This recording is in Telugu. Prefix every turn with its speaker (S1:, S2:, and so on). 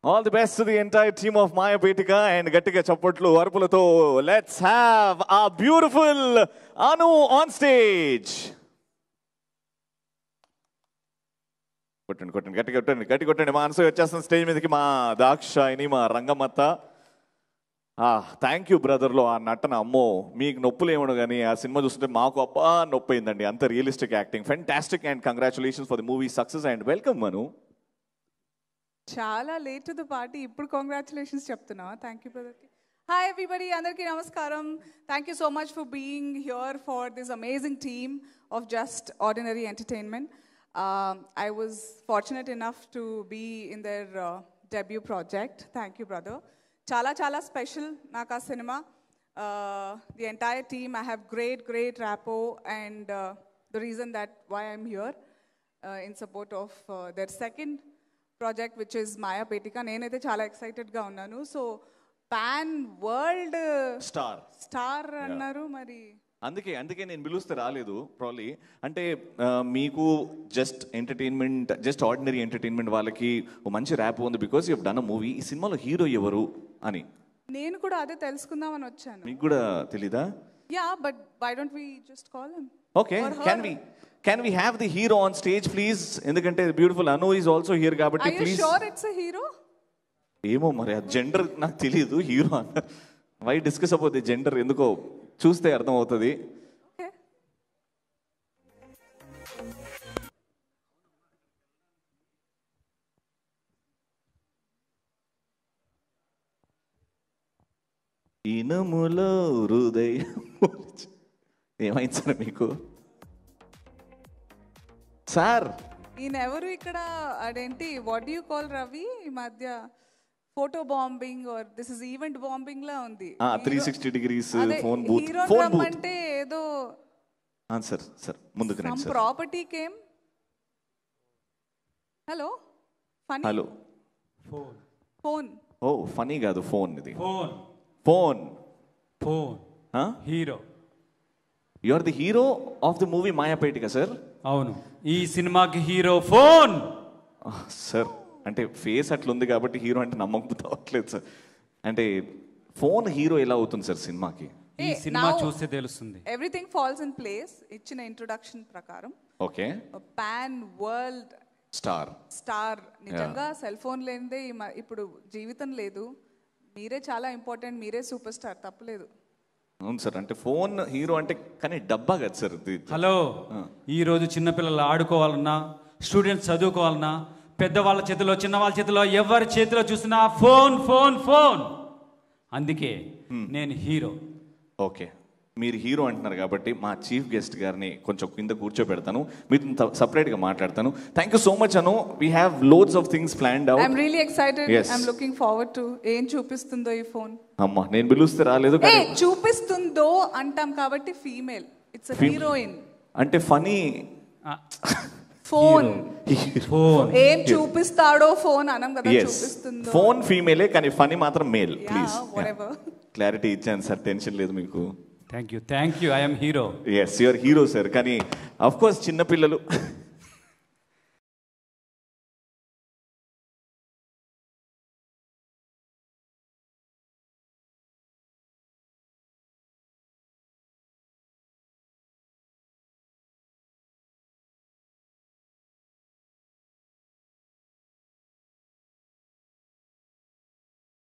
S1: All the best the entire team of Maya Petika and గట్టిగా చప్పట్లు అరుపులతో let's have a beautiful Anu on stage కొట్టండి కొట్టండి గట్టి కొట్టండి గట్టి కొట్టండి మా అనసూయ వచ్చేస్తున్న స్టేజ్ మీదకి మా దాక్షాయిని మా రంగమ్మత్త థ్యాంక్ యూ బ్రదర్లో ఆ నటన అమ్మో మీకు నొప్పులు ఏమను కానీ ఆ సినిమా చూస్తుంటే మాకు అబ్బా నొప్పి అయిందండి అంత realistic acting fantastic and congratulations for the movie success and welcome Manu
S2: చాలా లేట్ టు ద పార్టీ ఇప్పుడు కంగ్రాచులేషన్స్ చెప్తున్నావా థ్యాంక్ యూ బ్రదర్కి హాయ్ ఎవ్రీబడి అందరికీ నమస్కారం thank you so much for being here for this amazing team of just ordinary entertainment I was fortunate enough to be in their debut project thank you brother చాలా చాలా స్పెషల్ నాకు ఆ సినిమా the entire team I have great great rapport and the reason that why I'm here in support of their second project which is Maya Petika నేనైతే చాలా ఎక్సైటెడ్గా ఉన్నాను so pan world
S1: star
S2: star అన్నారు మరి
S1: అందుకే అందుకే నేను పిలుస్తే రాలేదు ప్రాలీ అంటే ఆ, మీకు just entertainment just ordinary entertainment వాళ్ళకి ఓ మంచి ర్యాప్ ఉంది because you done a movie ఈ సినిమాలో హీరో ఎవరు అని
S2: నేను కూడా అదే తెలుసుకుందామని వచ్చాను
S1: మీకు కూడా తెలీదా
S2: yeah but why don't we just call him
S1: okay can we can we have the hero on stage please ఎందుకంటే beautiful Anu is also here కాబట్టి
S2: I you
S1: please
S2: sure it's a hero
S1: ఏమో మరి ఆ జెండర్ నాకు తెలియదు హీరో అన్న why discuss about the gender ఎందుకో చూస్తే అర్థమవుతుంది
S2: ఓకే
S1: ఇనములో హృదయం ఏమైంది సార్ మీకు సార్
S2: ఈయన ఎవరు ఇక్కడ అదేంటి వాట్ యూ కాల్ రవి ఈ మధ్య photo bombing or this is event bombing లా ఉంది
S1: త్రీ సిక్స్టీ డిగ్రీస్
S2: అదే
S1: phone booth
S2: hero
S1: phone booth
S2: రమ్మంటే ఏదో
S1: సార్ సార్ ముందుకు
S2: సమ్
S1: రండి sir
S2: property came hello funny
S1: hello
S3: phone
S2: phone
S1: ఓ ఫనీ కాదు ఫోన్ ఇది
S3: phone
S1: phone
S3: phone hero
S1: you are the hero of the movie Mayapetika sir
S3: అవును ఈ సినిమాకి హీరో ఫోన్
S1: సార్ అంటే ఫేస్ అట్లుంది కాబట్టి హీరో అంటే నమ్మకం అవ్వట్లేదు సార్ అంటే ఫోన్ హీరో ఎలా అవుతుంది సార్ సినిమాకి
S3: ఈ సినిమా చూస్తే తెలుస్తుంది
S2: ఎవ్రీథింగ్ ఫాల్స్ ఇన్ ప్లేస్ ఇచ్చిన ఇంట్రొడక్షన్ ప్రకారం
S1: okay
S2: pan world
S1: star
S2: star నిజంగా సెల్ ఫోన్ లేనిదే ఈ మ- ఇప్పుడు జీవితం లేదు మీరే చాలా ఇంపార్టెంట్ మీరే సూపర్ స్టార్ తప్పలేదు
S1: అవును సార్ అంటే ఫోన్ హీరో అంటే కానీ డబ్బా కదా సార్ ఇది
S3: హలో ఈ రోజు చిన్నపిల్లలు ఆడుకోవాలన్నా స్టూడెంట్స్ చదువుకోవాలన్నా పెద్దవాళ్ళ చేతిలో చిన్నవాళ్ళ చేతిలో ఎవరి చేతిలో చూసినా ఫోన్ ఫోన్ ఫోన్ అందుకే నేను హీరో
S1: ఓకే మీరు హీరో అంటున్నారు కాబట్టి మా చీఫ్ గెస్ట్ గారిని కొంచెం కింద కూర్చోబెడతాను మీతో సపరేట్గా మాట్లాడతాను thank you so much Anu we have loads of things planned out
S2: I'm really excited
S1: Yes.
S2: I'm looking forward to ఏం చూపిస్తుందో ఈ ఫోన్
S1: అమ్మా నేను పిలుస్తే రాలేదు
S2: ఏ
S1: కానీ
S2: చూపిస్తుందో అంటాం కాబట్టి ఫీమేల్ ఇట్స్ హీరోయిన్
S1: అంటే ఫనీ
S2: ఫోన్
S3: ఫోన్
S2: ఏం చూపిస్తాడో ఫోన్ అనం కదా
S1: ఎస్
S2: చూపిస్తుందో
S1: ఫోన్ ఫీమేలే కానీ ఫనీ మాత్రం మేల్ ప్లీజ్
S2: whatever.
S1: క్లారిటీ ఇచ్చాను సార్ టెన్షన్ లేదు మీకు
S3: thank you thank you I'm hero
S1: is your hero sir కానీ అఫ్ కోర్స్ చిన్నపిల్లలు